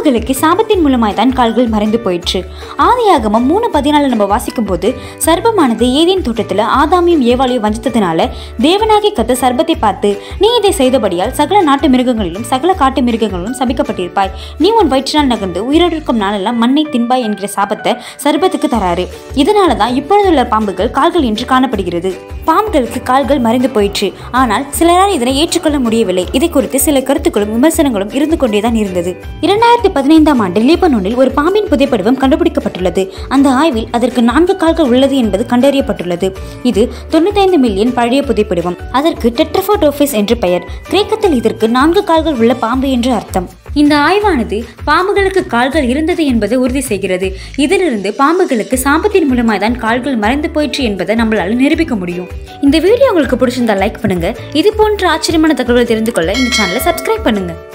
பாம்புகளுக்கு சாபத்தின் மூலமாய் தான் கால்கள் மறைந்து போயிற்று ஆதியாகமம் மூணு பதினாலு நம்ம வாசிக்கும் போது சர்ப்பமானது ஏதேன் தோட்டத்தில் ஆதாமியும் ஏவாளையும் வஞ்சித்ததுனால தேவனாகி கத்த சர்ப்பத்தை பார்த்து நீ இதை செய்தபடியால் சகல நாட்டு மிருகங்களிலும் சகல காட்டு மிருகங்களிலும் சபிக்கப்பட்டிருப்பாய் நீ உன் வயிற்றினால் நகர்ந்து உயிரோடு இருக்கும் நாளெல்லாம் மண்ணை தின்பாய் என்கிற சாபத்தை சர்ப்பத்துக்கு தராரு இதனால தான் இப்பொழுதுள்ள பாம்புகள் கால்கள் என்று காணப்படுகிறது பாம்புகளுக்கு கால்கள் மறைந்து போயிற்று ஆனால் சிலரால் இதனை ஏற்றுக்கொள்ள முடியவில்லை இதை குறித்து சில கருத்துக்களும் விமர்சனங்களும் இருந்து கொண்டேதான் இருந்தது இரண்டாயிரத்தி பதினைந்தாம் ஆண்டு லீபனோனில் ஒரு பாம்பின் புதைப்படிவம் கண்டுபிடிக்கப்பட்டுள்ளது அந்த ஆய்வில் அதற்கு நான்கு கால்கள் உள்ளது என்பது கண்டறியப்பட்டுள்ளது இது தொண்ணூத்தைந்து மில்லியன் பழைய புதைப்படிவம் அதற்கு டெட்ரஃபோடோபிஸ் என்று பெயர் கிரேக்கத்தில் இதற்கு நான்கு கால்கள் உள்ள பாம்பு என்று அர்த்தம் இந்த ஆய்வானது பாம்புகளுக்கு கால்கள் இருந்தது என்பதை உறுதி செய்கிறது இதிலிருந்து பாம்புகளுக்கு சாபத்தின் மூலமாய் தான் கால்கள் மறைந்து போயிற்று என்பதை நம்மளால நிரூபிக்க முடியும் இந்த வீடியோ உங்களுக்கு பிடிச்சிருந்தா லைக் பண்ணுங்க இது போன்ற ஆச்சரியமான தகவல்களை தெரிந்து கொள்ள இந்த சேனலை சப்ஸ்கிரைப் பண்ணுங்க